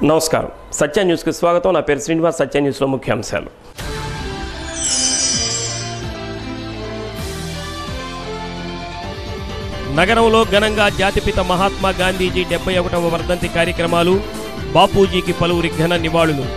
నమస్కారం సత్య న్యూస్కి స్వాగతం నా పేరు శ్రీనివాస్ సత్య న్యూస్లో ముఖ్యాంశాలు నగరంలో ఘనంగా జాతిపిత మహాత్మా గాంధీజీ డెబ్బై ఒకటవ వర్ధంతి కార్యక్రమాలు బాపూజీకి పలువురి ఘన నివాళులు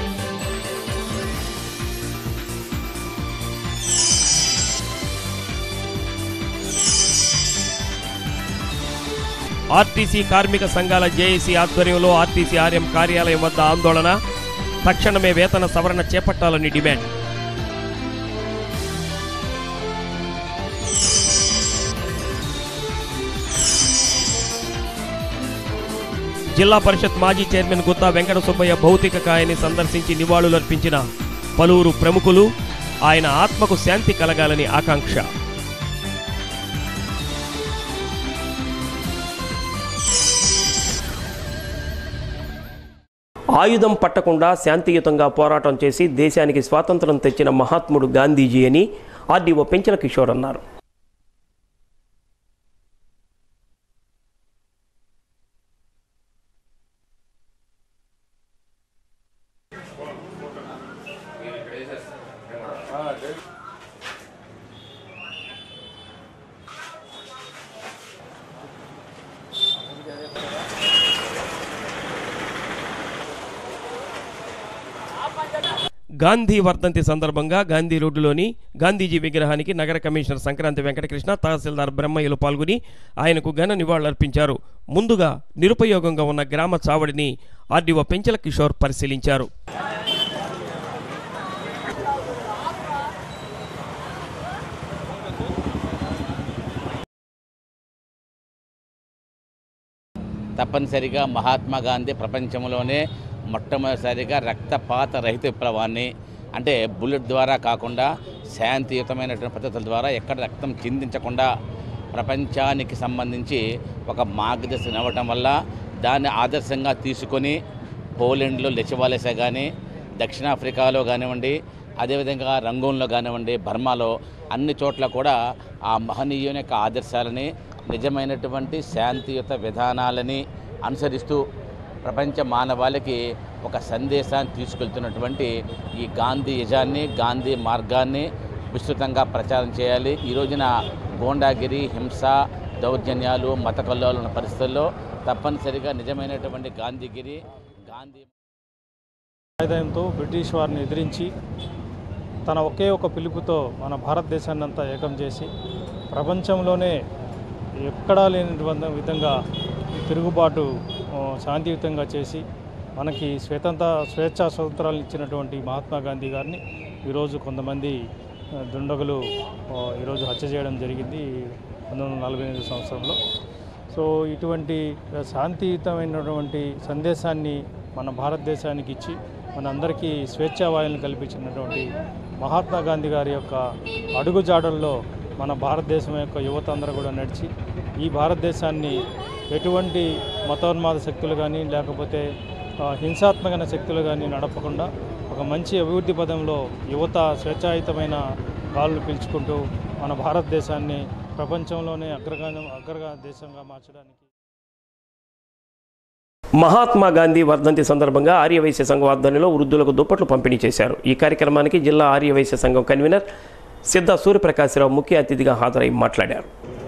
ఆర్టీసీ కార్మిక సంఘాల జేఏసీ ఆధ్వర్యంలో ఆర్టీసీ ఆర్ఎం కార్యాలయం వద్ద ఆందోళన తక్షణమే వేతన సవరణ చేపట్టాలని డిమాండ్ జిల్లా పరిషత్ మాజీ చైర్మన్ గుత్తా వెంకట సుబ్బయ్య భౌతిక కాయాన్ని సందర్శించి నివాళులర్పించిన పలువురు ప్రముఖులు ఆయన ఆత్మకు శాంతి కలగాలని ఆకాంక్ష ఆయుధం పట్టకుండా శాంతియుతంగా పోరాటం చేసి దేశానికి స్వాతంత్రం తెచ్చిన మహాత్ముడు గాంధీజీ అని ఆర్డీఓ పెంచల కిషోర్ అన్నారు గాంధీ వర్ధంతి సందర్భంగా గాంధీ రోడ్డులోని గాంధీజీ విగ్రహానికి నగర కమిషనర్ సంక్రాంతి వెంకటకృష్ణ తహసీల్దార్ బ్రహ్మయ్యలు పాల్గొని ఆయనకు ఘన నివాళులర్పించారు ముందుగా నిరుపయోగంగా ఉన్న గ్రామ చావడిని ఆర్డీఓ పెంచల కిషోర్ పరిశీలించారు తప్పనిసరిగా మహాత్మా గాంధీ ప్రపంచంలోనే మొట్టమొదటిసారిగా రక్తపాత రహిత విప్లవాన్ని అంటే బుల్లెట్ ద్వారా కాకుండా శాంతియుతమైనటువంటి పద్ధతుల ద్వారా ఎక్కడ రక్తం చిందించకుండా ప్రపంచానికి సంబంధించి ఒక మార్గదర్శనం ఇవ్వటం వల్ల దాన్ని ఆదర్శంగా తీసుకొని పోలెండ్లో లెచవాలేసా కానీ దక్షిణాఫ్రికాలో కానివ్వండి అదేవిధంగా రంగూన్లో కానివ్వండి బర్మాలో అన్ని చోట్ల కూడా ఆ మహనీయుని యొక్క ఆదర్శాలని నిజమైనటువంటి శాంతియుత విధానాలని అనుసరిస్తూ ప్రపంచ మానవాళికి ఒక సందేశాన్ని తీసుకెళ్తున్నటువంటి ఈ గాంధీ యజాన్ని గాంధీ మార్గాన్ని విస్తృతంగా ప్రచారం చేయాలి ఈ రోజున గోండాగిరి హింస దౌర్జన్యాలు మత కల్లోలు ఉన్న పరిస్థితుల్లో తప్పనిసరిగా నిజమైనటువంటి గాంధీగిరి గాంధీ ఆయుధంతో బ్రిటిష్ వారిని ఎదిరించి తన ఒకే ఒక పిలుపుతో మన భారతదేశాన్ని అంతా ఏకం చేసి ప్రపంచంలోనే ఎక్కడా లేనటువంటి విధంగా తిరుగుబాటు ఆ, శాంతియుతంగా చేసి మనకి స్వేతంత్ర స్వేచ్ఛా స్వతంత్రాలు ఇచ్చినటువంటి మహాత్మా గాంధీ గారిని ఈరోజు కొంతమంది ఆ, దుండగులు ఆ, ఈరోజు హత్య చేయడం జరిగింది పంతొమ్మిది వందల నలభై ఎనిమిది సంవత్సరంలో సో ఇటువంటి శాంతియుతమైనటువంటి సందేశాన్ని మన భారతదేశానికి ఇచ్చి మనందరికీ స్వేచ్ఛావాయులను కల్పించినటువంటి మహాత్మా గాంధీ గారి యొక్క అడుగుజాడల్లో మన భారతదేశం యొక్క యువత అందరూ కూడా నడిచి ఈ భారతదేశాన్ని ఎటువంటి మతోన్మాద శక్తులు కానీ లేకపోతే ఆ, హింసాత్మకమైన శక్తులు కానీ నడపకుండా ఒక మంచి అభివృద్ధి పదంలో యువత స్వేచ్ఛాయుతమైన గాలులు పీల్చుకుంటూ మన భారతదేశాన్ని ప్రపంచంలోనే అగ్రగాన అగ్రగా దేశంగా మార్చడానికి మహాత్మా గాంధీ వర్ధంతి సందర్భంగా ఆర్యవైశ్య సంఘం ఆధ్వర్యంలో వృద్ధులకు దుప్పట్లు పంపిణీ చేశారు ఈ కార్యక్రమానికి జిల్లా ఆర్యవైశ్య సంఘం కన్వీనర్ సిద్ధ సూర్యప్రకాశ్రావు ముఖ్య అతిథిగా హాజరై మాట్లాడారు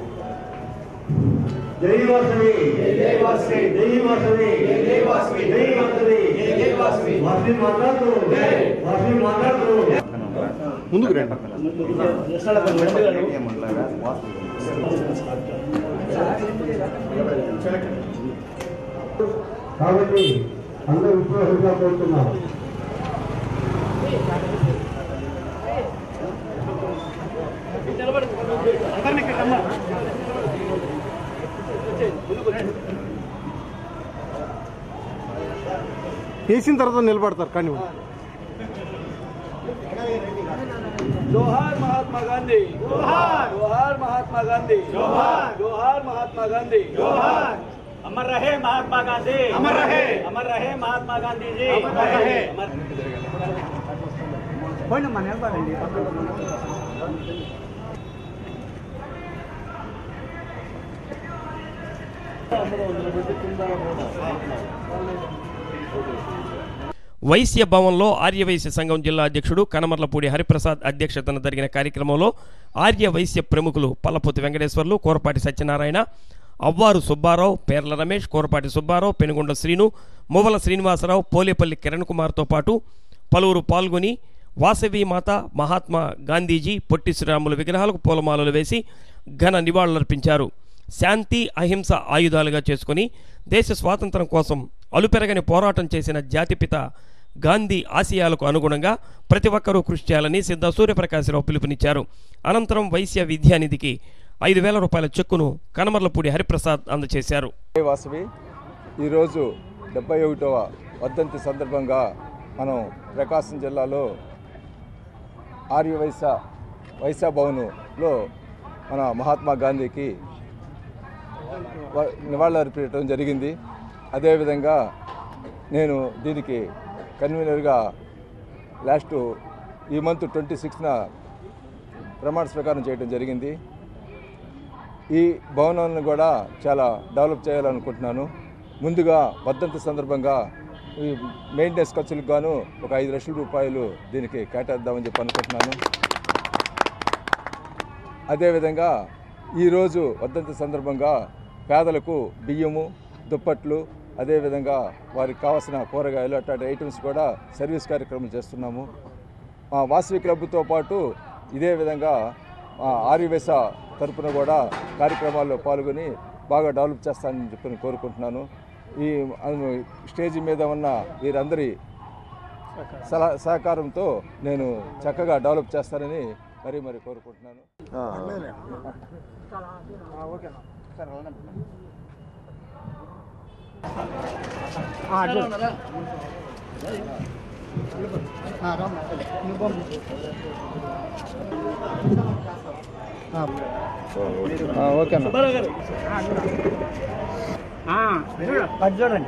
జై వాసవి జై వాసవి జై వాసవి జై వాసవి జై వాసవి జై వాసవి వాసవి మాట్లాడు వాసవి మాట్లాడు ముందుకు రండి కాబట్టి అందరూ విశ్వాసంగా కోరుతున్నాం వేసిన తర్వాత నిలబడతారు కానీ जोहार महात्मा गांधी जोहार जोहार महात्मा गांधी जोहार जोहार महात्मा गांधी जोहार अमर रहे महात्मा गांधी अमर रहे अमर रहे महात्मा गांधी जी अमर रहे వైశ్య భవన్లో ఆర్యవైశ్య సంఘం జిల్లా అధ్యక్షుడు కనమర్లపూడి హరిప్రసాద్ అధ్యక్షతన జరిగిన కార్యక్రమంలో ఆర్య వైశ్య ప్రముఖులు పల్లపోతి వెంకటేశ్వర్లు కోరపాటి సత్యనారాయణ అవ్వారు సుబ్బారావు పేర్ల రమేష్ కోరపాటి సుబ్బారావు పెనుగొండ శ్రీను మువ్వల శ్రీనివాసరావు పోలేపల్లి కిరణ్ కుమార్తో పాటు పలువురు పాల్గొని వాసవి మాత మహాత్మా గాంధీజీ పొట్టి శ్రీరాములు విగ్రహాలకు పూలమాలలు వేసి ఘన నివాళులర్పించారు శాంతి అహింస ఆయుధాలుగా చేసుకుని దేశ స్వాతంత్రం కోసం అలుపెరగని పోరాటం చేసిన జాతిపిత గాంధీ ఆశయాలకు అనుగుణంగా ప్రతి ఒక్కరూ కృషి చేయాలని సిద్ధ సూర్యప్రకాశరావు పిలుపునిచ్చారు అనంతరం వైశ్య విద్యానిధికి ఐదు వేల రూపాయల చెక్కును కనమర్లపూడి హరిప్రసాద్ అందజేశారు జై వాసవి ఈరోజు డెబ్బై ఒకటవ వర్ధంతి సందర్భంగా మనం ప్రకాశం జిల్లాలో ఆర్యవైశ్య వైశ్య భవన్లో మన మహాత్మా గాంధీకి వ- నివాళులర్పించడం జరిగింది అదేవిధంగా నేను దీనికి కన్వీనర్గా లాస్ట్ ఈ మంత్ ట్వంటీ సిక్స్న ప్రమాణ స్వీకారం చేయడం జరిగింది ఈ భవనాన్ని కూడా చాలా డెవలప్ చేయాలనుకుంటున్నాను ముందుగా వర్ధంతి సందర్భంగా ఈ మెయింటెనెన్స్ ఖర్చులకు గాను ఒక ఐదు లక్షల రూపాయలు దీనికి కేటాయిద్దామని చెప్పి అనుకుంటున్నాను అదేవిధంగా ఈరోజు వర్ధంతి సందర్భంగా పేదలకు బియ్యము దుప్పట్లు అదేవిధంగా వారికి కావాల్సిన కూరగాయలు అట్లాంటి ఐటమ్స్ కూడా సర్వీస్ కార్యక్రమం చేస్తున్నాము మా వాసవి క్లబ్తో పాటు ఇదే విధంగా మా ఆర్యవేశ తరపున కూడా కార్యక్రమాల్లో పాల్గొని బాగా డెవలప్ చేస్తానని చెప్పి కోరుకుంటున్నాను ఈ అను- స్టేజ్ మీద ఉన్న వీరందరి సలహా సహకారంతో నేను చక్కగా డెవలప్ చేస్తానని మరీ మరి కోరుకుంటున్నాను ఓకే అన్న చూడండి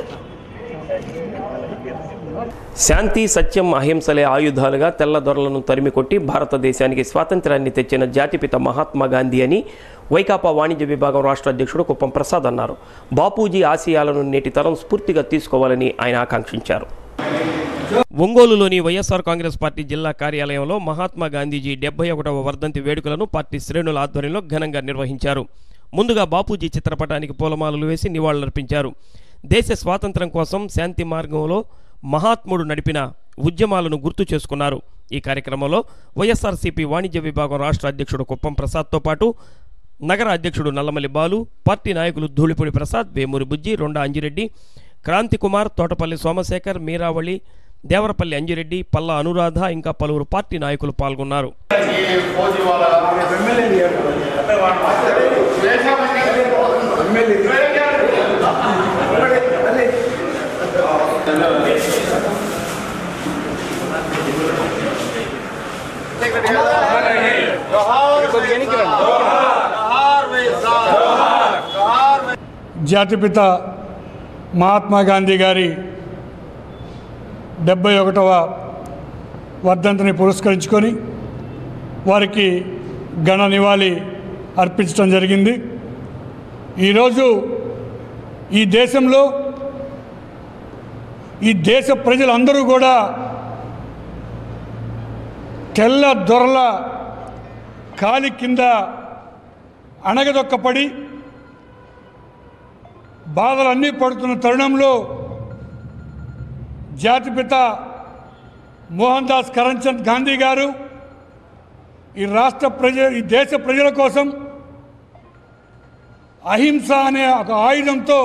శాంతి సత్యం అహింసలే ఆయుధాలుగా తెల్లదొరలను తరిమికొట్టి భారతదేశానికి స్వాతంత్రాన్ని తెచ్చిన జాతిపిత మహాత్మా గాంధీ అని వైకాపా వాణిజ్య విభాగం రాష్ట్ర అధ్యక్షుడు కుప్పం ప్రసాద్ అన్నారు బాపూజీ ఆశయాలను నేటి తరం స్ఫూర్తిగా తీసుకోవాలని ఆయన ఆకాంక్షించారు ఒంగోలులోని వైఎస్ఆర్ కాంగ్రెస్ పార్టీ జిల్లా కార్యాలయంలో మహాత్మా గాంధీజీ డెబ్బై ఒకటవ వర్ధంతి వేడుకలను పార్టీ శ్రేణుల ఆధ్వర్యంలో ఘనంగా నిర్వహించారు ముందుగా బాపూజీ చిత్రపటానికి పూలమాలలు వేసి నివాళులర్పించారు దేశ స్వాతంత్రం కోసం శాంతి మార్గంలో మహాత్ముడు నడిపిన ఉద్యమాలను గుర్తు చేసుకున్నారు ఈ కార్యక్రమంలో వైఎస్ఆర్సీపీ వాణిజ్య విభాగం రాష్ట్ర అధ్యక్షుడు కుప్పం ప్రసాద్తో పాటు నగర అధ్యక్షుడు నల్లమల్లి బాలు పార్టీ నాయకులు ధూళిపూడి ప్రసాద్ వేమూరి బుజ్జి రొండ అంజిరెడ్డి క్రాంతి కుమార్ తోటపల్లి సోమశేఖర్ మీరావళి దేవరపల్లి అంజిరెడ్డి పల్లా అనురాధ ఇంకా పలువురు పార్టీ నాయకులు పాల్గొన్నారు జాతిపిత మహాత్మా గాంధీ గారి డెబ్బై ఒకటవ వర్ధంతిని పురస్కరించుకొని వారికి ఘన నివాళి అర్పించడం జరిగింది ఈరోజు ఈ దేశంలో ఈ దేశ ప్రజలందరూ కూడా తెల్ల దొరల కాలి కింద అణగదొక్కపడి బాధలన్నీ పడుతున్న తరుణంలో జాతిపిత మోహన్ దాస్ కరంచంద్ గాంధీ గారు ఈ రాష్ట్ర ప్రజ ఈ దేశ ప్రజల కోసం అహింస అనే ఒక ఆయుధంతో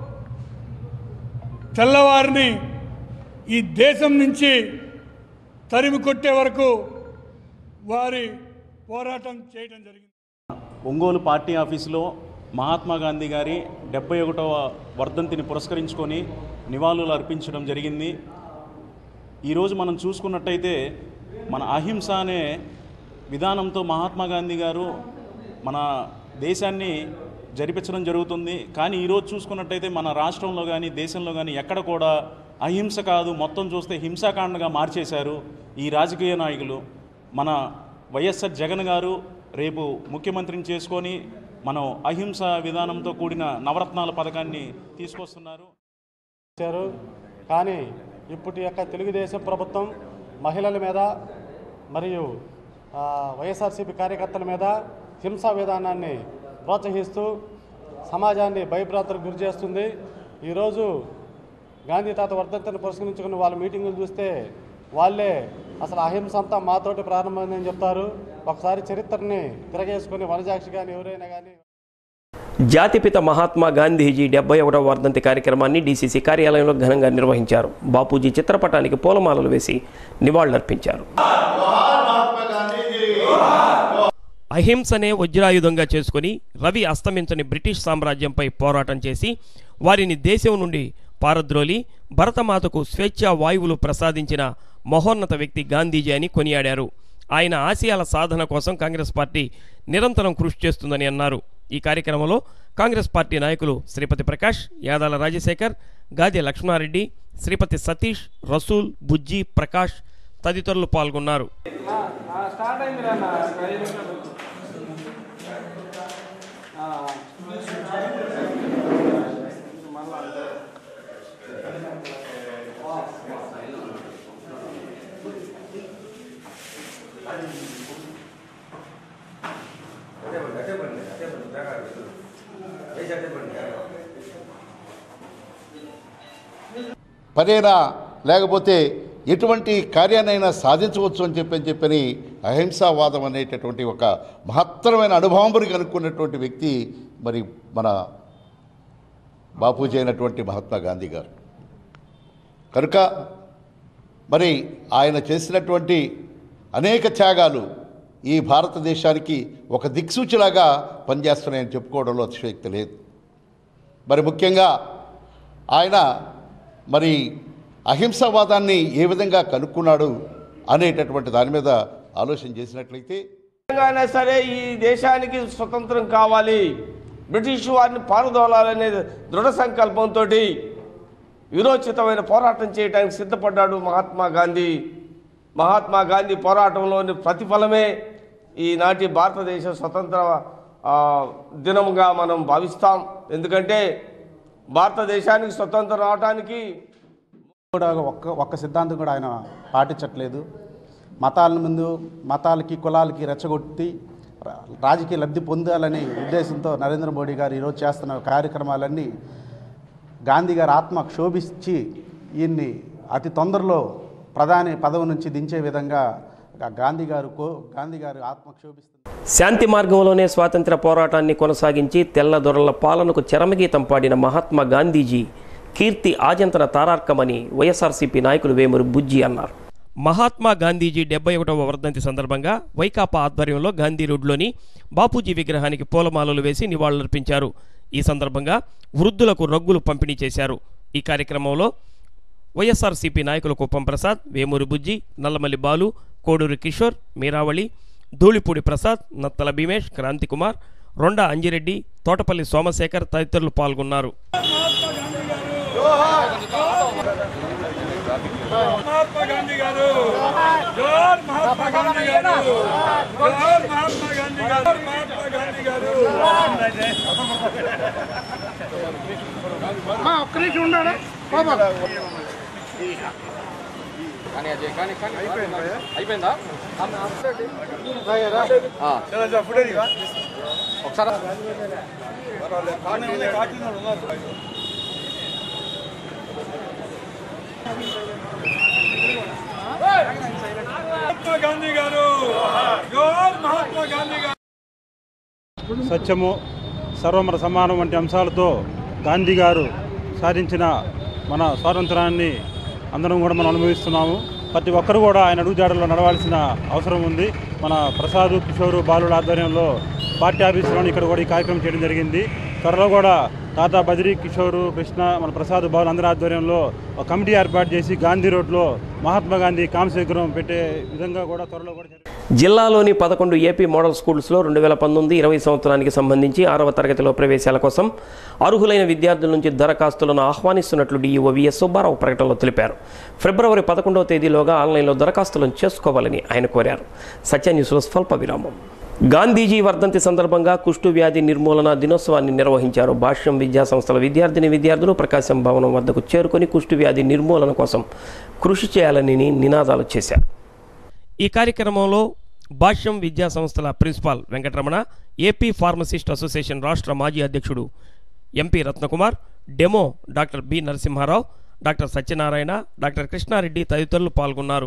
తెల్లవారిని ఈ దేశం నుంచి తరిమి కొట్టే వరకు వారి పోరాటం చేయడం జరిగింది ఒంగోలు పార్టీ ఆఫీసులో మహాత్మా గాంధీ గారి డెబ్బై ఒకటవ వర్ధంతిని పురస్కరించుకొని నివాళులు అర్పించడం జరిగింది ఈరోజు మనం చూసుకున్నట్టయితే మన అహింస అనే విధానంతో మహాత్మా గాంధీ గారు మన దేశాన్ని జరిపించడం జరుగుతుంది కానీ ఈరోజు చూసుకున్నట్టయితే మన రాష్ట్రంలో కానీ దేశంలో కానీ ఎక్కడ కూడా అహింస కాదు మొత్తం చూస్తే హింసాకాండగా మార్చేశారు ఈ రాజకీయ నాయకులు మన వైఎస్ఆర్ జగన్ గారు రేపు ముఖ్యమంత్రిని చేసుకొని మనం అహింస విధానంతో కూడిన నవరత్నాల పథకాన్ని తీసుకొస్తున్నారు ఇచ్చారు కానీ ఇప్పటి యొక్క తెలుగుదేశం ప్రభుత్వం మహిళల మీద మరియు ఆ, వైఎస్ఆర్సీపీ కార్యకర్తల మీద హింసా విధానాన్ని ప్రోత్సహిస్తూ సమాజాన్ని భయభ్రాంతులకు గురి చేస్తుంది ఈరోజు గాంధీ తాత వర్ధంతిని పురస్కరించుకుని వాళ్ళ మీటింగులు చూస్తే వాళ్ళే అసలు అహింస అంతా మాతోటి ప్రారంభమైందని చెప్తారు ఒకసారి చరిత్రని తిరగేసుకుని వనజాక్షి కానీ ఎవరైనా కానీ జాతిపిత మహాత్మా గాంధీజీ డెబ్బై ఒకటవ వర్ధంతి కార్యక్రమాన్ని డీసీసీ కార్యాలయంలో ఘనంగా నిర్వహించారు బాపూజీ చిత్రపటానికి పూలమాలలు వేసి నివాళులర్పించారు అహింసనే వజ్రాయుధంగా చేసుకుని రవి అస్తమించని బ్రిటిష్ సామ్రాజ్యంపై పోరాటం చేసి వారిని దేశం నుండి పారద్రోలి భరతమాతకు స్వేచ్ఛా వాయువులు ప్రసాదించిన మహోన్నత వ్యక్తి గాంధీజీ అని కొనియాడారు ఆయన ఆశయాల సాధన కోసం కాంగ్రెస్ పార్టీ నిరంతరం కృషి చేస్తుందని అన్నారు ఈ కార్యక్రమంలో కాంగ్రెస్ పార్టీ నాయకులు శ్రీపతి ప్రకాష్ యాదాల రాజశేఖర్ గాది లక్ష్మారెడ్డి శ్రీపతి సతీష్ రసూల్ బుజ్జి ప్రకాష్ తదితరులు పాల్గొన్నారు స్టార్ట్ అయింది పనేనా లేకపోతే ఎటువంటి కార్యాన్నైనా సాధించవచ్చు అని చెప్పని చెప్పని అహింసావాదం అనేటటువంటి ఒక మహత్తరమైన అనుభవంబుని కనుక్కున్నటువంటి వ్యక్తి మరి మన బాపూజీ అయినటువంటి మహాత్మా గాంధీ గారు కనుక మరి ఆయన చేసినటువంటి అనేక త్యాగాలు ఈ భారతదేశానికి ఒక దిక్సూచిలాగా పనిచేస్తున్నాయని చెప్పుకోవడంలో అతిశయక్తి లేదు మరి ముఖ్యంగా ఆయన మరి అహింసావాదాన్ని ఏ విధంగా కనుక్కున్నాడు అనేటటువంటి దాని మీద ఆలోచన చేసినట్లయితే అయినా సరే ఈ దేశానికి స్వతంత్రం కావాలి బ్రిటిష్ వారిని పారదోలాలనే దృఢ సంకల్పంతో విరోచితమైన పోరాటం చేయడానికి సిద్ధపడ్డాడు మహాత్మా గాంధీ మహాత్మా గాంధీ పోరాటంలోని ప్రతిఫలమే ఈనాటి భారతదేశ స్వతంత్ర ఆ, దినముగా మనం భావిస్తాం ఎందుకంటే భారతదేశానికి స్వతంత్రం రావడానికి కూడా ఒక్క ఒక్క సిద్ధాంతం కూడా ఆయన పాటించట్లేదు మతాల ముందు మతాలకి కులాలకి రెచ్చగొట్టి రా- రాజకీయ లబ్ధి పొందాలనే ఉద్దేశంతో నరేంద్ర మోడీ గారు ఈరోజు చేస్తున్న కార్యక్రమాలన్నీ గాంధీ గారి ఆత్మ క్షోభించి ఈయన్ని అతి తొందరలో ప్రధాని పదవి నుంచి దించే విధంగా గా- గాంధీ గారు కో గాంధీ గారి ఆత్మ క్షోభిస్తుంది శాంతి మార్గంలోనే స్వాతంత్ర పోరాటాన్ని కొనసాగించి తెల్లదొరల పాలనకు చరమగీతం పాడిన మహాత్మా గాంధీజీ కీర్తి ఆజంతర తారార్కమని వైఎస్ఆర్సీపీ నాయకులు వేమూరి బుజ్జి అన్నారు మహాత్మా గాంధీజీ డెబ్బై ఒకటవ వర్ధంతి సందర్భంగా వైకాపా ఆధ్వర్యంలో గాంధీ రోడ్లోని బాపూజీ విగ్రహానికి పూలమాలలు వేసి నివాళులర్పించారు ఈ సందర్భంగా వృద్ధులకు రగ్గులు పంపిణీ చేశారు ఈ కార్యక్రమంలో వైఎస్ఆర్సీపీ నాయకులు కుప్పం ప్రసాద్ వేమూరి బుజ్జి నల్లమల్లి బాలు కోడూరి కిషోర్ మీరావళి ధూళిపూడి ప్రసాద్ నత్తల భీమేష్ క్రాంతి కుమార్ రొండా అంజిరెడ్డి తోటపల్లి సోమశేఖర్ తదితరులు పాల్గొన్నారు మహాత్మా గాంధీ గారు జోహార్ మహాత్మా గాంధీ గారు జోహార్ మహాత్మా గాంధీ గారు మహాత్మా గాంధీ గారు ఒక్క నిమిషం ఉండాలి అయిపోయిందా ఒకసారి మహాత్మా గాంధీ గారు జోహార్ మహాత్మా గాంధీ గారు సత్యము సర్వమర సమానం వంటి అంశాలతో గాంధీ గారు సాధించిన మన స్వాతంత్రాన్ని అందరం కూడా మనం అనుభవిస్తున్నాము ప్రతి ఒక్కరు కూడా ఆయన అడుగుజాడల్లో నడవాల్సిన అవసరం ఉంది మన ప్రసాద్ కిషోరు బాలుల ఆధ్వర్యంలో పార్టీ ఆఫీసులోని ఇక్కడ కూడా ఈ కార్యక్రమం చేయడం జరిగింది త్వరలో కూడా తాతా బద్రీ కిషోరు కృష్ణ మన ప్రసాద్ బాలు అందరి ఆధ్వర్యంలో ఒక కమిటీ ఏర్పాటు చేసి గాంధీ రోడ్లో మహాత్మా గాంధీ కాంస్య విగ్రహం పెట్టే విధంగా కూడా త్వరలో కూడా జిల్లాలోని పదకొండు ఏపీ మోడల్ స్కూల్స్లో రెండు వేల పంతొమ్మిది ఇరవై సంవత్సరానికి సంబంధించి ఆరవ తరగతిలో ప్రవేశాల కోసం అర్హులైన విద్యార్థుల నుంచి దరఖాస్తులను ఆహ్వానిస్తున్నట్లు డీఈఓ విఎస్ సుబ్బారావు ప్రకటనలో తెలిపారు ఫిబ్రవరి పదకొండవ తేదీలోగా ఆన్లైన్లో దరఖాస్తులను చేసుకోవాలని ఆయన కోరారు సత్య న్యూస్లో స్వల్ప విరామం గాంధీజీ వర్ధంతి సందర్భంగా కుష్టు వ్యాధి నిర్మూలన దినోత్సవాన్ని నిర్వహించారు భాష్యం విద్యా సంస్థల విద్యార్థిని విద్యార్థులు ప్రకాశం భవనం వద్దకు చేరుకొని కుష్టు వ్యాధి నిర్మూలన కోసం కృషి చేయాలని నినాదాలు చేశారు ఈ కార్యక్రమంలో భాష్యం విద్యా సంస్థల principal Venkataramana AP pharmacist association రాష్ట్ర మాజీ అధ్యక్షుడు ఎంపీ రత్నకుమార్ డెమో doctor B Narasimharao doctor Satyanarayana doctor Krishnareddy తదితరులు పాల్గొన్నారు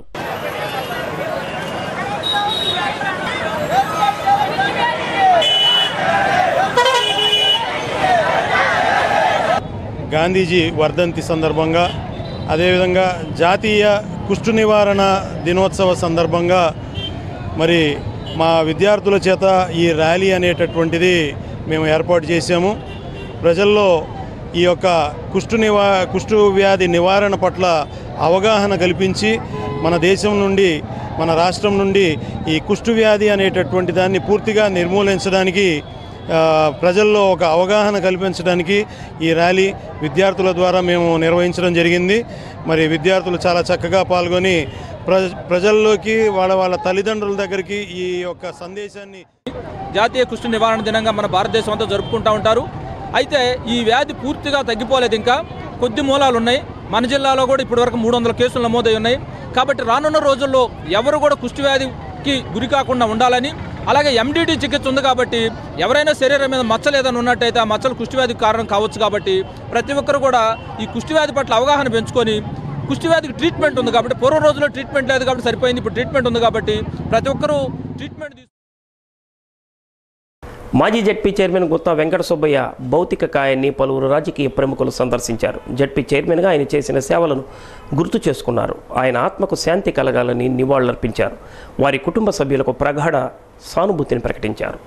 గాంధీజీ వర్ధంతి సందర్భంగా అదేవిధంగా జాతీయ కుష్టు నివారణ దినోత్సవ సందర్భంగా మరి మా విద్యార్థుల చేత ఈ ర్యాలీ అనేటటువంటిది మేము ఏర్పాటు చేశాము ప్రజల్లో ఈ యొక్క కుష్టు నివా కుష్టు వ్యాధి నివారణ పట్ల అవగాహన కల్పించి మన దేశం నుండి మన రాష్ట్రం నుండి ఈ కుష్టు వ్యాధి అనేటటువంటి దాన్ని పూర్తిగా నిర్మూలించడానికి ఆ, ప్రజల్లో ఒక అవగాహన కల్పించడానికి ఈ ర్యాలీ విద్యార్థుల ద్వారా మేము నిర్వహించడం జరిగింది మరి విద్యార్థులు చాలా చక్కగా పాల్గొని ప్ర ప్రజల్లోకి వాళ్ళ వాళ్ళ తల్లిదండ్రుల దగ్గరికి ఈ యొక్క సందేశాన్ని జాతీయ కుష్టు నివారణ దినంగా మన భారతదేశం అంతా జరుపుకుంటూ ఉంటారు అయితే ఈ వ్యాధి పూర్తిగా తగ్గిపోలేదు ఇంకా కొద్ది మూలాలు ఉన్నాయి మన జిల్లాలో కూడా ఇప్పటివరకు మూడు వందల కేసులు నమోదై ఉన్నాయి కాబట్టి రానున్న రోజుల్లో ఎవరు కూడా కుష్టి వ్యాధికి గురి కాకుండా ఉండాలని అలాగే ఎండిడి చికిత్స ఉంది కాబట్టి ఎవరైనా శరీరం మీద మచ్చలు ఏదైనా ఉన్నట్టయితే ఆ మచ్చలు కుష్టి వ్యాధికి కారణం కావచ్చు కాబట్టి ప్రతి ఒక్కరు కూడా ఈ కుష్టి వ్యాధి పట్ల అవగాహన పెంచుకొని కుష్టి వ్యాధికి ట్రీట్మెంట్ ఉంది కాబట్టి పూర్వ రోజుల్లో ట్రీట్మెంట్ లేదు కాబట్టి సరిపోయింది ఇప్పుడు ట్రీట్మెంట్ ఉంది కాబట్టి ప్రతి ఒక్కరూ ట్రీట్మెంట్ తీసుకు మాజీ జడ్పీ చైర్మన్ గుత్తా వెంకట సుబ్బయ్య భౌతిక కాయాన్ని పలువురు రాజకీయ ప్రముఖులు సందర్శించారు జడ్పీ చైర్మన్గా ఆయన చేసిన సేవలను గుర్తు చేసుకున్నారు ఆయన ఆత్మకు శాంతి కలగాలని నివాళులర్పించారు వారి కుటుంబ సభ్యులకు ప్రగాఢ సానుభూతిని ప్రకటించారు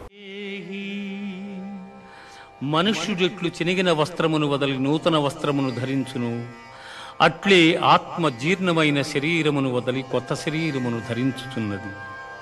మనుష్యుడెట్లు చినిగిన వస్త్రమును వదలి నూతన వస్త్రమును ధరించును అట్లే ఆత్మ జీర్ణమైన శరీరమును వదలి కొత్త శరీరమును ధరించుచున్నది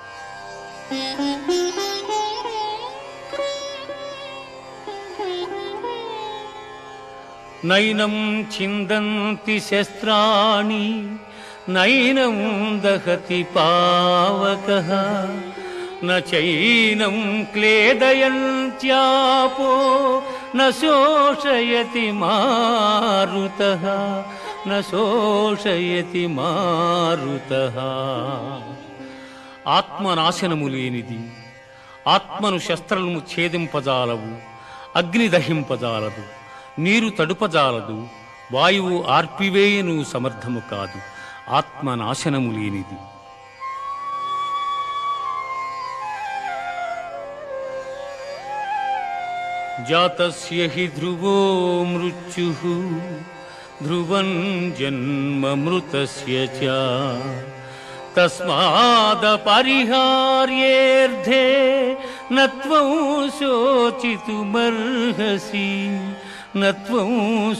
నైనం చిందంతి శస్త్రాణి నైనం దహతి పావకః न चैनं क्लेदयन्त्यापो न शोषयति मारुतः न శోషయతి మారుతః ఆత్మనాశనము లేనిది ఆత్మను శస్త్రము ఛేదింపజాలవు అగ్ని దహింపజాలదు నీరు తడుపజాలదు వాయువు ఆర్పివేయను సమర్థము కాదు ఆత్మనాశనము లేనిది జాతస్య హి ధ్రువో మృత్యుః ధ్రువం జన్మ మృతస్య చ తస్మాదపరిహార్యేర్థే నత్వం శోచితుమర్హసి నత్వం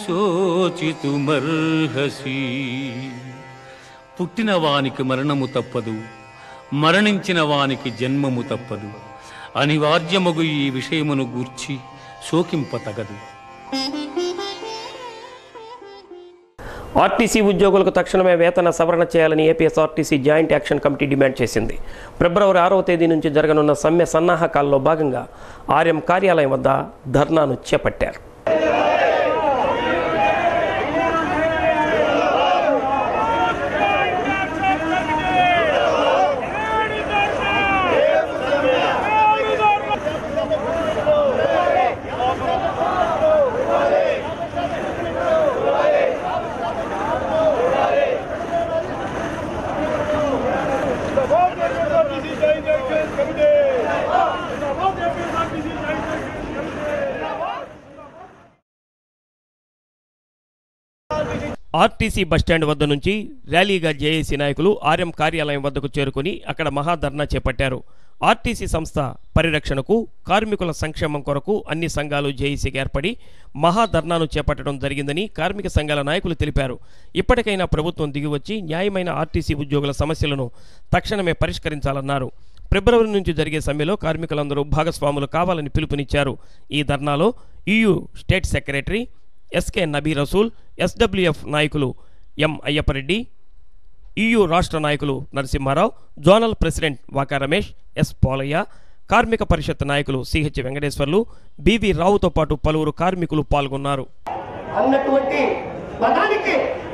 శోచితుమర్హసి పుట్టిన వానికి మరణము తప్పదు మరణించిన వానికి జన్మము తప్పదు అనివార్యమగు ఈ విషయమును గూర్చి శోకింపతగదు ఆర్టీసీ ఉద్యోగులకు తక్షణమే వేతన సవరణ చేయాలని APSRTC joint action committee demand చేసింది ఫిబ్రవరి ఆరవ తేదీ నుంచి జరగనున్న సమ్మె సన్నాహకాల్లో భాగంగా ఆర్ఎం కార్యాలయం వద్ద ధర్నాను చేపట్టారు ఆర్టీసీ బస్టాండ్ వద్ద నుంచి ర్యాలీగా జేఏసీ నాయకులు ఆర్ఎం కార్యాలయం వద్దకు చేరుకుని అక్కడ మహాధర్నా చేపట్టారు ఆర్టీసీ సంస్థ పరిరక్షణకు కార్మికుల సంక్షేమం కొరకు అన్ని సంఘాలు జేఏసీకి ఏర్పడి మహాధర్నాను చేపట్టడం జరిగిందని కార్మిక సంఘాల నాయకులు తెలిపారు ఇప్పటికైనా ప్రభుత్వం దిగివచ్చి న్యాయమైన ఆర్టీసీ ఉద్యోగుల సమస్యలను తక్షణమే పరిష్కరించాలన్నారు ఫిబ్రవరి నుంచి జరిగే సమ్మెలో కార్మికులందరూ భాగస్వాములు కావాలని పిలుపునిచ్చారు ఈ ధర్నాలో EU state secretary SK Nabi Rasool SWF నాయకులు ఎం అయ్యప్పరెడ్డి ఈయూ రాష్ట్ర నాయకులు Narasimharao zonal president Vaka Ramesh S Polaiah కార్మిక పరిషత్ నాయకులు సిహెచ్ వెంకటేశ్వర్లు బివి రావుతో పాటు పలువురు కార్మికులు పాల్గొన్నారు అన్నటువంటి పదానికి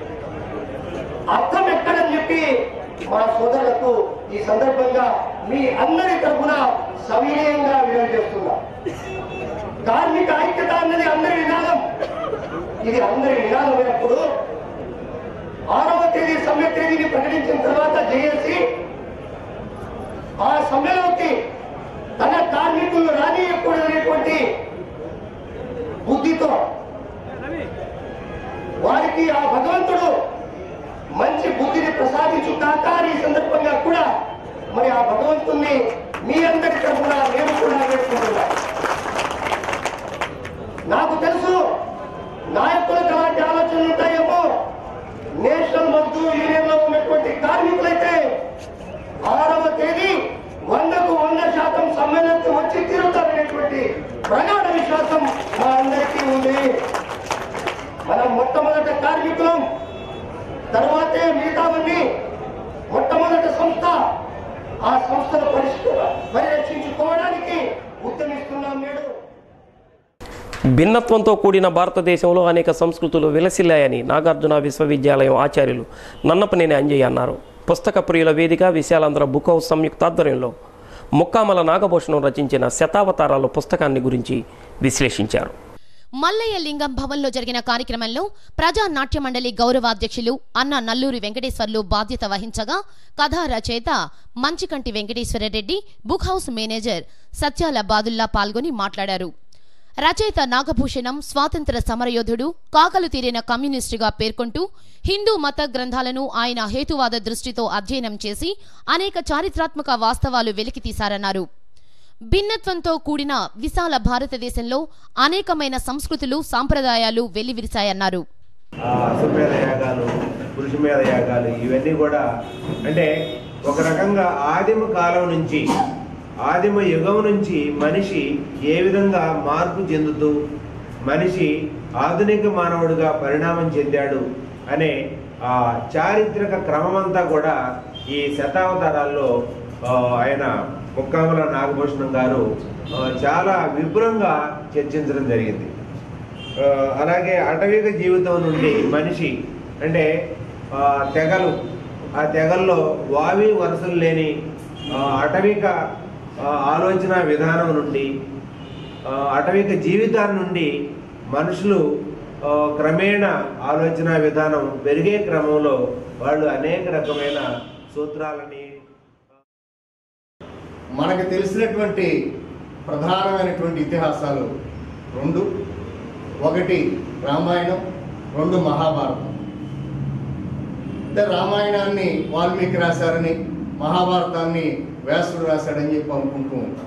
అర్థం ఎక్కడని చెప్పి మా సోదరులకు ఈ సందర్భంగా మీ అందరి తరఫున సవినయంగా వినియోగిస్తున్నా కార్మిక ఐక్యత అన్నది అందరి నినాదం ఇది అందరి నినాదమైనప్పుడు ఆరవ తేదీ సమ్మె తేదీని ప్రకటించిన తర్వాత జేఏసీ ఆ సమ్మెలోకి తన కార్మికులు రానియకూడదనేటువంటి బుద్ధితో వారికి ఆ భగవంతుడు మంచి బుద్ధిని ప్రసాదించు కాక ఈ సందర్భంగా కూడా మరి ఆ భగవంతుణ్ణి మీ అందరి తరఫున మేము కూడా వేడుకుంటున్నాం నాకు తెలుసు నాయకులకు అలాంటి ఆలోచనలు ఉంటాయేమో నేషనల్ మజ్దూర్ యూనియన్ లో ఉన్నటువంటి కార్మికులైతే ఆరవ తేదీ వందకు వంద శాతం సమ్మెలకు వచ్చి తీరుతారనేటువంటి ప్రగాఢ విశ్వాసం మా అందరికీ ఉంది మనం మొట్టమొదట కార్మికులం తర్వాతే మిగతావన్నీ మొట్టమొదటి సంస్థ ఆ సంస్థను పరిష్క పరిరక్షించుకోవడానికి ఉద్యమిస్తున్నాం నేడు భిన్నత్వంతో కూడిన భారతదేశంలో అనేక సంస్కృతులు విలసిల్లాయని నాగార్జున విశ్వవిద్యాలయం ఆచార్యులు నన్నపనేని అంజయ్య అన్నారు పుస్తక ప్రియుల వేదిక విశాలాంధ్ర బుక్ హౌస్ సంయుక్త ఆధ్వర్యంలో ముక్కామల నాగభూషణం రచించిన శతావతారాలు పుస్తకాన్ని గురించి విశ్లేషించారు మల్లయ్య లింగం భవన్లో జరిగిన కార్యక్రమంలో ప్రజా నాట్య మండలి గౌరవాధ్యక్షులు అన్న నల్లూరి వెంకటేశ్వర్లు బాధ్యత వహించగా కథా రచయిత Manchikanti Venkateswarareddy book house manager Satyala Badulla పాల్గొని మాట్లాడారు రచయిత నాగభూషణం స్వాతంత్ర సమరయోధుడు కాకలు తీరిన కమ్యూనిస్టుగా పేర్కొంటూ హిందూ మత గ్రంథాలను ఆయన హేతువాద దృష్టితో అధ్యయనం చేసి అనేక చారిత్రాత్మక వాస్తవాలు వెలికితీశారన్నారు భిన్నత్వంతో కూడిన విశాల భారతదేశంలో అనేకమైన సంస్కృతులు సాంప్రదాయాలు వెల్లివిరిశాయన్నారు ఆ అశ్వమేధ యాగాలు పురుషమేధ యాగాలు ఇవన్నీ కూడా అంటే ఒక రకంగా ఆదిమ కాలం నుంచి ఆదిమ యుగం నుంచి మనిషి ఏ విధంగా మార్పు చెందుతూ మనిషి ఆధునిక మానవుడిగా పరిణామం చెందాడు అనే ఆ చారిత్రక క్రమమంతా కూడా ఈ శతావతారాల్లో ఆ, ఆయన ముక్కాముల నాగభూషణం గారు ఆ, చాలా విపులంగా చర్చించడం జరిగింది ఆ, అలాగే అటవిక జీవితం నుండి మనిషి అంటే ఆ, తెగలు ఆ తెగల్లో వావి వరుసలు లేని ఆ, అటవిక ఆ, ఆలోచన విధానం నుండి ఆ, అటవిక జీవితాన్ని నుండి మనుషులు ఆ, క్రమేణ ఆలోచన విధానం పెరిగే క్రమంలో వాళ్ళు అనేక రకమైన సూత్రాలని మనకు తెలిసినటువంటి ప్రధానమైనటువంటి ఇతిహాసాలు రెండు ఒకటి రామాయణం రెండు మహాభారతం అంటే రామాయణాన్ని వాల్మీకి రాశారని మహాభారతాన్ని వ్యాసుడు రాశాడని చెప్పి అనుకుంటూ ఉంటాం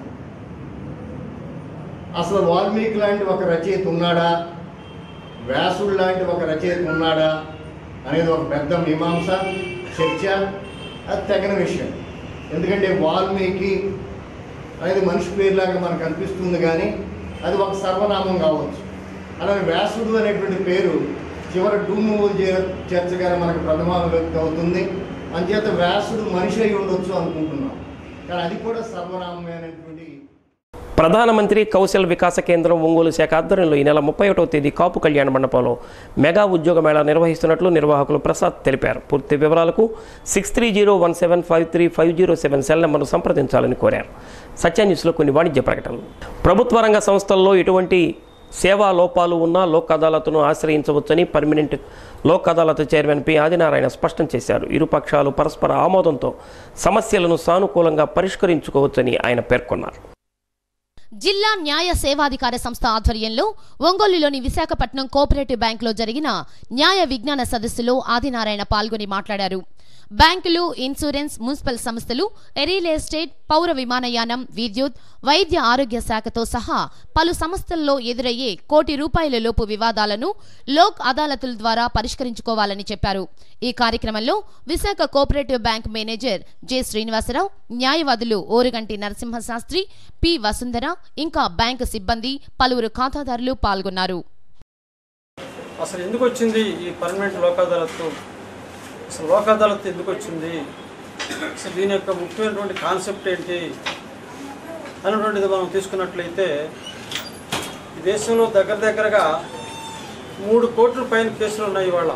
అసలు వాల్మీకి లాంటి ఒక రచయిత ఉన్నాడా వ్యాసుడు లాంటి ఒక రచయిత ఉన్నాడా అనేది ఒక పెద్ద మీమాంస చర్చ అది తగిన విషయం ఎందుకంటే వాల్మీకి అనేది మనిషి పేరులాగా మనకు అనిపిస్తుంది కానీ అది ఒక సర్వనామం కావచ్చు అలాగే వ్యాసుడు అనేటువంటి పేరు చివరి డూము చేర్చగానే మనకు ప్రథమ వ్యక్తి అవుతుంది అంచేత వ్యాసుడు మనిషి అయి ఉండొచ్చు అనుకుంటున్నాం కానీ అది కూడా సర్వనామమే అనేటువంటి ప్రధానమంత్రి కౌశల్ వికాస కేంద్రం ఒంగోలు శాఖ ఆధ్వర్యంలో ఈ నెల ముప్పై ఒకటవ తేదీ కాపు కళ్యాణ మండపంలో మెగా ఉద్యోగ మేళా నిర్వహిస్తున్నట్లు నిర్వాహకులు ప్రసాద్ తెలిపారు పూర్తి వివరాలకు six three zero one seven five three five zero seven cell నెంబర్ను సంప్రదించాలని కోరారు సత్య న్యూస్లో కొన్ని వాణిజ్య ప్రకటనలు ప్రభుత్వ రంగ సంస్థల్లో ఎటువంటి సేవా లోపాలు ఉన్నా లోక్ అదాలత్ను ఆశ్రయించవచ్చని permanent Lok Adalat chairman P Adinarayana స్పష్టం చేశారు ఇరుపక్షాలు పరస్పర ఆమోదంతో సమస్యలను సానుకూలంగా పరిష్కరించుకోవచ్చని ఆయన పేర్కొన్నారు జిల్లా న్యాయ సేవాధికార సంస్థ ఆధ్వర్యంలో ఒంగోలులోని విశాఖపట్నం కోఆపరేటివ్ బ్యాంకులో జరిగిన న్యాయ విజ్ఞాన సదస్సులో ఆదినారాయణ పాల్గొని మాట్లాడారు బ్యాంకులు ఇన్సూరెన్స్ మున్సిపల్ సంస్థలు రియల్ ఎస్టేట్ పౌర విమానయానం విద్యుత్ వైద్య ఆరోగ్య శాఖతో సహా పలు సంస్థల్లో ఎదురయ్యే కోటి రూపాయల లోపు వివాదాలను లోక్ అదాలతుల ద్వారా పరిష్కరించుకోవాలని చెప్పారు ఈ కార్యక్రమంలో Visakha cooperative bank manager J Srinivasarao న్యాయవాదులు ఓరుగంటి నరసింహశాస్త్రి పి వసుంధర ఇంకా బ్యాంకు సిబ్బంది పలువురు ఖాతాదారులు పాల్గొన్నారు అసలు ఎందుకు వచ్చింది ఈ పర్మనెంట్ లోక్ అదాలత్ అసలు లోక్ అదాలత్ ఎందుకు వచ్చింది అసలు దీని యొక్క ముఖ్యమైనటువంటి కాన్సెప్ట్ ఏంటి అనేటువంటిది మనం తీసుకున్నట్లయితే ఈ దేశంలో దగ్గర దగ్గరగా మూడు కోట్ల పైన కేసులు ఉన్నాయి ఇవాళ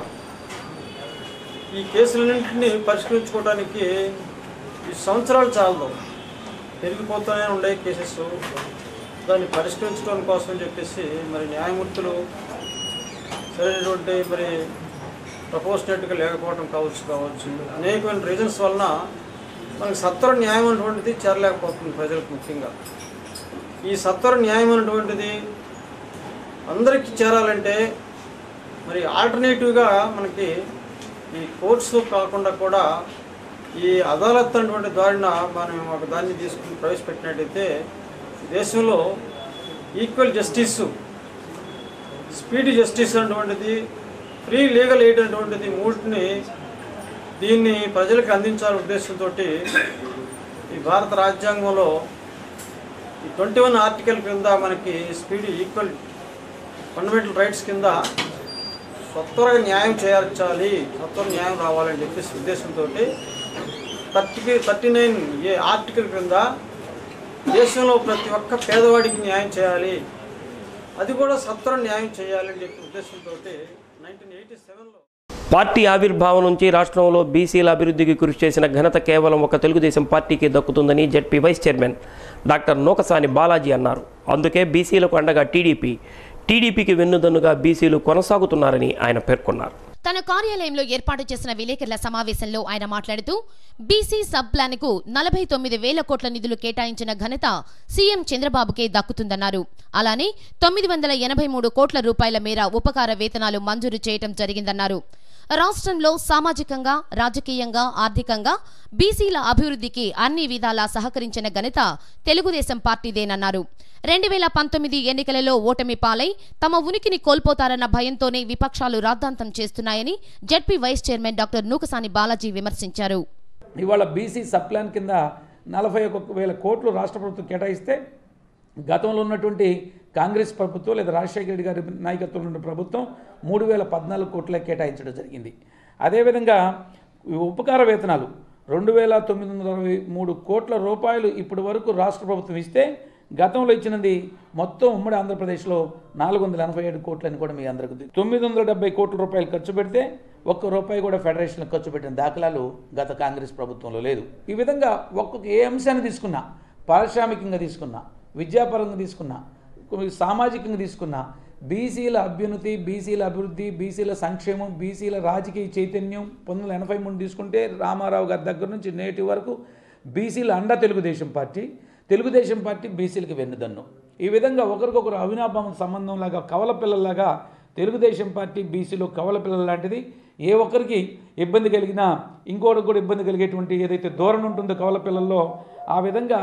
ఈ కేసులన్నింటినీ పరిష్కరించుకోవడానికి ఈ సంవత్సరాలు చాలదు పెరిగిపోతూనే ఉండే కేసెస్ దాన్ని పరిష్కరించడం కోసం చెప్పేసి మరి న్యాయమూర్తులు సరైనటువంటి మరి ప్రపోర్షనేట్గా లేకపోవడం కావచ్చు కావచ్చు అనేకమైన రీజన్స్ వలన మనకి సత్వర న్యాయం అనేటువంటిది చేరలేకపోతుంది ప్రజలకు ముఖ్యంగా ఈ సత్వర న్యాయం అనేటువంటిది అందరికీ చేరాలంటే మరి ఆల్టర్నేటివ్గా మనకి ఈ కోర్ట్స్ కాకుండా కూడా ఈ అదాలత్ అనేటువంటి దారిన మనం ఒక దాన్ని తీసుకుని ప్రవేశపెట్టినట్టయితే దేశంలో ఈక్వల్ జస్టిస్ స్పీడ్ జస్టిస్ అనేటువంటిది ఫ్రీ లీగల్ ఎయిడ్ అనేటువంటిది మూటిని దీన్ని ప్రజలకు అందించాలనే ఉద్దేశంతో ఈ భారత రాజ్యాంగంలో ఈ ట్వంటీ వన్ ఆర్టికల్ కింద మనకి స్పీడ్ ఈక్వల్ ఫండమెంటల్ రైట్స్ కింద సత్వరగా న్యాయం చేయాలి సత్వర న్యాయం రావాలని చెప్పేసి ఉద్దేశంతో thirty thirty nine A article కింద దేశంలో ప్రతి ఒక్క పేదవాడికి న్యాయం చేయాలి అది కూడా సత్వర న్యాయం చేయాలని చెప్పి ఉద్దేశంతో నైన్టీన్ ఎయిటీ సెవెన్లో పార్టీ ఆవిర్భావం నుంచి రాష్ట్రంలో బీసీల అభివృద్ధికి కృషి చేసిన ఘనత కేవలం ఒక తెలుగుదేశం పార్టీకి దక్కుతుందని ZP vice chairman doctor Nukasani Balaji అన్నారు అందుకే బీసీలకు అండగా టీడీపీ టీడీపీకి వెన్నుదన్నుగా బీసీలు కొనసాగుతున్నారని ఆయన పేర్కొన్నారు తన కార్యాలయంలో ఏర్పాటు చేసిన విలేకరుల సమావేశంలో ఆయన మాట్లాడుతూ బీసీ సబ్ ప్లాన్కు నలభై తొమ్మిది వేల కోట్ల నిధులు కేటాయించిన ఘనత సీఎం చంద్రబాబుకే దక్కుతుందన్నారు అలానే తొమ్మిది వందల ఎనభై మూడు కోట్ల రూపాయల మేర ఉపకార వేతనాలు మంజూరు చేయటం జరిగిందన్నారు రాష్ట్రంలో సామాజికంగా రాజకీయంగా ఆర్థికంగా బీసీల అభివృద్ధికి అన్ని విధాలా సహకరించిన ఘనత తెలుగుదేశం పార్టీదేనన్నారు రెండు వేల పంతొమ్మిది ఎన్నికలలో ఓటమి పాలై తమ ఉనికిని కోల్పోతారన్న భయంతోనే విపక్షాలు రాద్ధాంతం చేస్తున్నాయని ZP vice chairman doctor Nukasani Balaji విమర్శించారు ఇవాళ బీసీ సబ్ ప్లాన్ కింద నలభై ఒక వేల కోట్లు రాష్ట్ర ప్రభుత్వం కేటాయిస్తే గతంలో ఉన్నటువంటి కాంగ్రెస్ ప్రభుత్వం లేదా రాజశేఖర రెడ్డి గారి నాయకత్వంలో ఉన్న ప్రభుత్వం మూడు వేల పద్నాలుగు కోట్లే కేటాయించడం జరిగింది అదేవిధంగా ఈ ఉపకార వేతనాలు రెండు వేల తొమ్మిది వందల అరవై మూడు కోట్ల రూపాయలు ఇప్పటి వరకు రాష్ట్ర ప్రభుత్వం ఇస్తే గతంలో ఇచ్చినది మొత్తం ఉమ్మడి ఆంధ్రప్రదేశ్లో నాలుగు వందల ఎనభై ఏడు కోట్లని కూడా మీ అందరికీ తెలుసు. తొమ్మిది వందల డెబ్బై కోట్ల రూపాయలు ఖర్చు పెడితే ఒక్క రూపాయి కూడా ఫెడరేషన్ ఖర్చు పెట్టిన దాఖలాలు గత కాంగ్రెస్ ప్రభుత్వంలో లేదు ఈ విధంగా ఒక్కొక్క ఏ అంశాన్ని తీసుకున్నా పారిశ్రామికంగా తీసుకున్నా విద్యాపరంగా తీసుకున్నా సామాజికంగా తీసుకున్నా బీసీల అభ్యున్నతి బీసీల అభివృద్ధి బీసీల సంక్షేమం బీసీల రాజకీయ చైతన్యం పంతొమ్మిది వందల ఎనభై మూడు తీసుకుంటే రామారావు గారి దగ్గర నుంచి నేటి వరకు బీసీల అండ తెలుగుదేశం పార్టీ తెలుగుదేశం పార్టీ బీసీలకు వెన్నుదన్ను ఈ విధంగా ఒకరికొకరు అవినాభావం సంబంధంలాగా కవల పిల్లల్లాగా తెలుగుదేశం పార్టీ బీసీలో కవల పిల్లల లాంటిది ఏ ఒక్కరికి ఇబ్బంది కలిగినా ఇంకోటికి కూడా ఇబ్బంది కలిగేటువంటి ఏదైతే ధోరణి ఉంటుందో కవల పిల్లల్లో ఆ విధంగా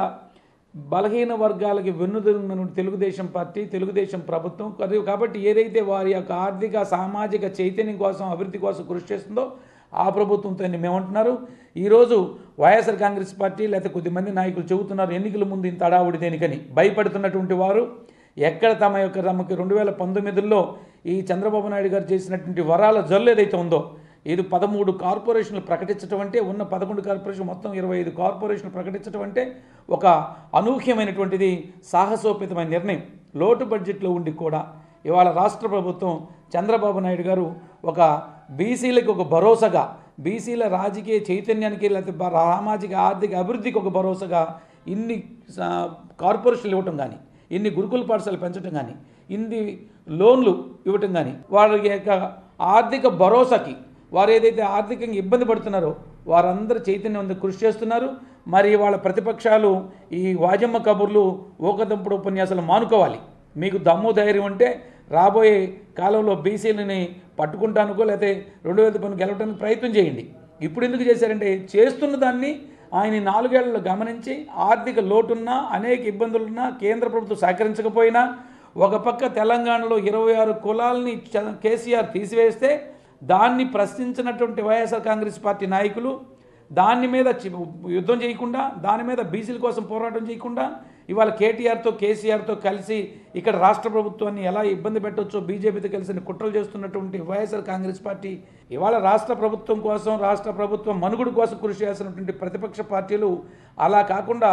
బలహీన వర్గాలకి వెన్నుదన్న తెలుగుదేశం పార్టీ తెలుగుదేశం ప్రభుత్వం కది- కాబట్టి ఏదైతే వారి యొక్క ఆర్థిక సామాజిక చైతన్యం కోసం అభివృద్ధి కోసం కృషి చేస్తుందో ఆ ప్రభుత్వంతో మేమంటున్నారు ఈరోజు వైఎస్ఆర్ కాంగ్రెస్ పార్టీ లేకపోతే కొద్దిమంది నాయకులు చెబుతున్నారు ఎన్నికల ముందు ఇంత అడావుడి దేనికని భయపడుతున్నటువంటి వారు ఎక్కడ తమ యొక్క తమకి రెండు వేల పంతొమ్మిదిలో ఈ చంద్రబాబు నాయుడు గారు చేసినటువంటి వరాల జల్లు ఏదైతే ఉందో ఇది పదమూడు కార్పొరేషన్లు ప్రకటించడం అంటే ఉన్న పదకొండు కార్పొరేషన్ మొత్తం ఇరవై ఐదు కార్పొరేషన్లు ప్రకటించడం అంటే ఒక అనూహ్యమైనటువంటిది సాహసోపేతమైన నిర్ణయం లోటు బడ్జెట్లో ఉండి కూడా ఇవాళ రాష్ట్ర ప్రభుత్వం చంద్రబాబు నాయుడు గారు ఒక బీసీలకు ఒక భరోసాగా బీసీల రాజకీయ చైతన్యానికి లేకపోతే బ- సామాజిక ఆర్థిక అభివృద్ధికి ఒక భరోసాగా ఇన్ని సా- కార్పొరేషన్లు ఇవ్వటం కానీ ఇన్ని గురుకుల పాఠశాలలు పెంచడం కానీ ఇన్ని లోన్లు ఇవ్వటం కానీ వాళ్ళ యొక్క ఆర్థిక భరోసాకి వారు ఏదైతే ఆర్థికంగా ఇబ్బంది పడుతున్నారో వారందరూ చైతన్యవంతంగా కృషి చేస్తున్నారు మరి వాళ్ళ ప్రతిపక్షాలు ఈ వాజమ్మ కబుర్లు ఊకదంపుడు ఉపన్యాసాలు మానుకోవాలి మీకు దమ్ము ధైర్యం ఉంటే రాబోయే కాలంలో బీసీలని పట్టుకుంటానుకో లేకపోతే రెండు వేల పన్ను గెలవడానికి ప్రయత్నం చేయండి ఇప్పుడు ఎందుకు చేశారంటే చేస్తున్న దాన్ని ఆయన ఈ నాలుగేళ్లలో గమనించి ఆర్థిక లోటున్నా అనేక ఇబ్బందులున్నా కేంద్ర ప్రభుత్వం సహకరించకపోయినా ఒక పక్క తెలంగాణలో ఇరవై ఆరు కులాలని చ- కేసీఆర్ తీసివేస్తే దాన్ని ప్రశ్నించినటువంటి వైఎస్ఆర్ కాంగ్రెస్ పార్టీ నాయకులు దాని మీద చి- యుద్ధం చేయకుండా దాని మీద బీసీల కోసం పోరాటం చేయకుండా ఇవాళ కేటీఆర్తో కేసీఆర్తో కలిసి ఇక్కడ రాష్ట్ర ప్రభుత్వాన్ని ఎలా ఇబ్బంది పెట్టవచ్చో బీజేపీతో కలిసి కుట్రలు చేస్తున్నటువంటి వైఎస్ఆర్ కాంగ్రెస్ పార్టీ ఇవాళ రాష్ట్ర ప్రభుత్వం కోసం రాష్ట్ర ప్రభుత్వం మనుగుడు కోసం కృషి చేస్తున్నటువంటి ప్రతిపక్ష పార్టీలు అలా కాకుండా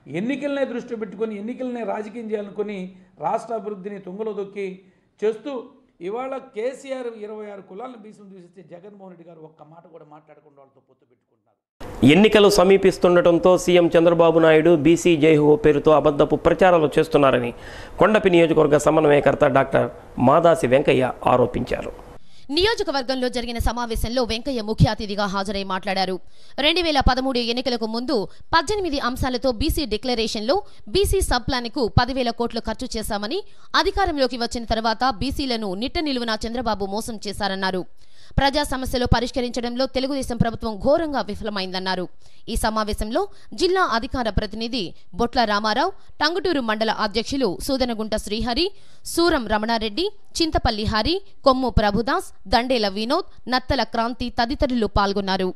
ఎన్నికలనే దృష్టి పెట్టుకొని ఎన్నికలనే రాజకీయం చేయాలనుకొని రాష్ట్ర అభివృద్ధిని తుంగలో దొక్కి చేస్తూ ఇవాళ కేసీఆర్ ఇరవై ఆరు కులాలను బీసీలు చూసిస్తే జగన్మోహన్ రెడ్డి గారు ఒక్క మాట కూడా మాట్లాడకుండా వాళ్ళతో పొత్తు పెట్టుకుంటున్నారు ఎన్నికలు సమీపిస్తుండటంతో సీఎం చంద్రబాబు నాయుడు బీసీ జైహో పేరుతో అబద్ధపు ప్రచారాలు చేస్తున్నారని కొండపి నియోజకవర్గ సమన్వయకర్త డాక్టర్ మాదాసి వెంకయ్య ఆరోపించారు నియోజకవర్గంలో జరిగిన సమావేశంలో వెంకయ్య ముఖ్య అతిథిగా హాజరై మాట్లాడారు రెండు వేల పదమూడు ఎన్నికలకు ముందు పద్దెనిమిది అంశాలతో బీసీ డిక్లరేషన్లో బీసీ సబ్ ప్లాన్కు పదివేల కోట్లు ఖర్చు చేశామని అధికారంలోకి వచ్చిన తర్వాత బీసీలను నిట్ట నిలువున చంద్రబాబు మోసం చేశారన్నారు ప్రజా సమస్యలు పరిష్కరించడంలో తెలుగుదేశం ప్రభుత్వం ఘోరంగా విఫలమైందన్నారు ఈ సమావేశంలో జిల్లా అధికార ప్రతినిధి బొట్ల రామారావు టంగుటూరు మండల అధ్యక్షులు సూదనగుంట శ్రీహరి సూరం రమణారెడ్డి చింతపల్లి హరి కొమ్ము ప్రభుదాస్ దండేల వినోద్ నత్తల క్రాంతి తదితరులు పాల్గొన్నారు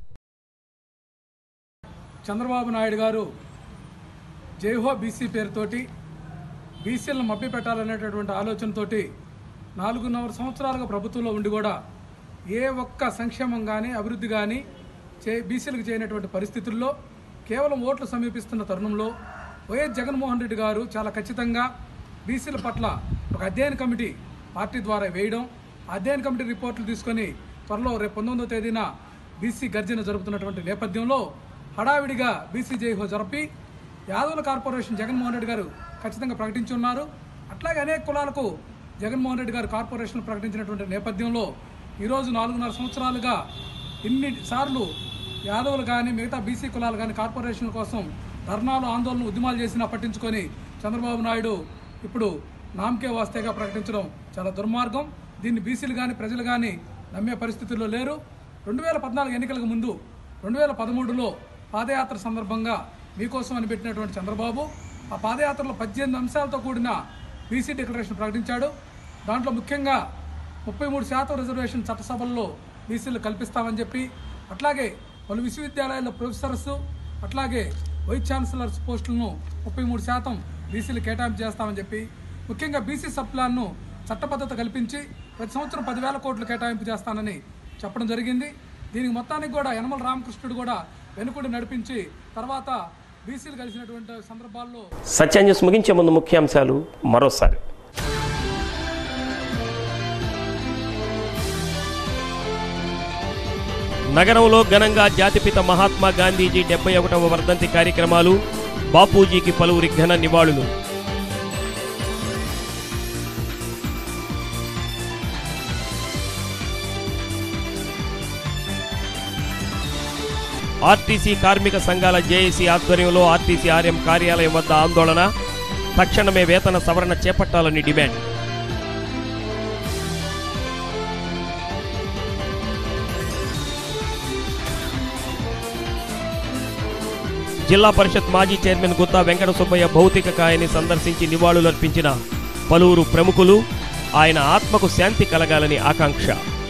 చంద్రబాబు నాయుడు గారు జైహో బీసీ పేరుతోటి బీసీలను మభ్యపెట్టాలనేటటువంటి ఆలోచనతోటి నాలుగున్నర సంవత్సరాలుగా ప్రభుత్వంలో ఉండి కూడా ఏ ఒక్క సంక్షేమం కానీ అభివృద్ధి కానీ చే బీసీలకు చేయనటువంటి పరిస్థితుల్లో కేవలం ఓట్లు సమీపిస్తున్న తరుణంలో వైఎస్ జగన్మోహన్ రెడ్డి గారు చాలా ఖచ్చితంగా బీసీల పట్ల ఒక అధ్యయన కమిటీ పార్టీ ద్వారా వేయడం అధ్యయన కమిటీ రిపోర్టులు తీసుకొని త్వరలో రేపు పంతొమ్మిదో తేదీన బీసీ గర్జన జరుపుతున్నటువంటి నేపథ్యంలో హడావిడిగా బీసీ జైహో జరిపి యాదవుల కార్పొరేషన్ జగన్మోహన్ రెడ్డి గారు ఖచ్చితంగా ప్రకటించి ఉన్నారు అట్లాగే అనేక కులాలకు జగన్మోహన్ రెడ్డి గారు కార్పొరేషన్ ప్రకటించినటువంటి నేపథ్యంలో ఈరోజు నాలుగున్నర సంవత్సరాలుగా ఇన్ని సార్లు యాదవులు కానీ మిగతా బీసీ కులాలు కానీ కార్పొరేషన్ కోసం ధర్నాలు ఆందోళన ఉద్యమాలు చేసినా పట్టించుకొని చంద్రబాబు నాయుడు ఇప్పుడు నామకే వాస్తేగా ప్రకటించడం చాలా దుర్మార్గం దీన్ని బీసీలు కానీ ప్రజలు కానీ నమ్మే పరిస్థితుల్లో లేరు రెండు వేల పద్నాలుగు ఎన్నికలకు ముందు రెండు వేల పదమూడులో పాదయాత్ర సందర్భంగా మీకోసం అని పెట్టినటువంటి చంద్రబాబు ఆ పాదయాత్రలో పద్దెనిమిది అంశాలతో కూడిన బీసీ డిక్లరేషన్ ప్రకటించాడు దాంట్లో ముఖ్యంగా ముప్పై మూడు శాతం రిజర్వేషన్ చట్టసభల్లో బీసీలు కల్పిస్తామని చెప్పి అట్లాగే పలు విశ్వవిద్యాలయాల్లో ప్రొఫెసర్స్ అట్లాగే వైస్ ఛాన్సలర్స్ పోస్టులను ముప్పై మూడు శాతం బీసీలు కేటాయింపు చేస్తామని చెప్పి ముఖ్యంగా బీసీ సబ్ ప్లాన్ను చట్టబద్ధత కల్పించి ప్రతి సంవత్సరం పదివేల కోట్లు కేటాయింపు చేస్తానని చెప్పడం జరిగింది దీనికి మొత్తానికి కూడా యనమల రామకృష్ణుడు కూడా వెనుకుండి నడిపించి తర్వాత బీసీలు కలిసినటువంటి సందర్భాల్లో సత్య న్యూస్ ముగించే ముందు ముఖ్యాంశాలు మరోసారి నగరంలో ఘనంగా జాతిపిత మహాత్మా గాంధీజీ డెబ్బై ఒకటవ వర్ధంతి కార్యక్రమాలు బాపూజీకి పలువురి ఘన నివాళులు ఆర్టీసీ కార్మిక సంఘాల జేఏసీ ఆధ్వర్యంలో ఆర్టీసీ ఆర్ఎం కార్యాలయం వద్ద ఆందోళన తక్షణమే వేతన సవరణ చేపట్టాలని డిమాండ్ జిల్లా పరిషత్ మాజీ చైర్మన్ గుత్తా వెంకట సుబ్బయ్య భౌతిక కాయాన్ని సందర్శించి నివాళులర్పించిన పలువురు ప్రముఖులు ఆయన ఆత్మకు శాంతి కలగాలని ఆకాంక్ష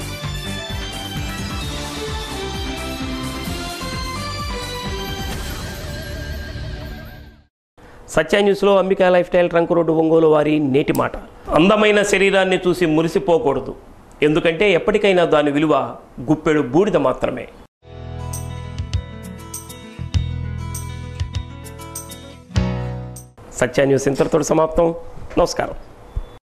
సత్య న్యూస్లో Ambika lifestyle trunk road Ongole వారి నేటి మాట అందమైన శరీరాన్ని చూసి మురిసిపోకూడదు ఎందుకంటే ఎప్పటికైనా దాని విలువ గుప్పెడు బూడిద మాత్రమే సత్య న్యూస్ ఇంతటితో సమాప్తం నమస్కారం